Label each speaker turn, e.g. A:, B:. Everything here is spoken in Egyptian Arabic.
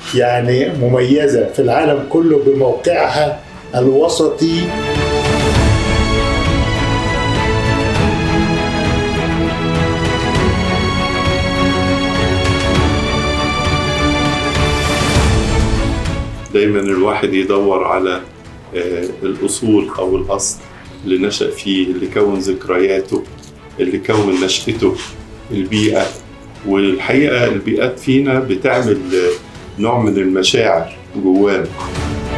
A: يعني مميزة في العالم كله بموقعها الوسطي
B: دايما الواحد يدور على آه، الأصول أو الأصل اللي نشأ فيه اللي كون ذكرياته اللي كون نشأته البيئة والحقيقة البيئات فينا بتعمل آه، نوع من المشاعر جوانا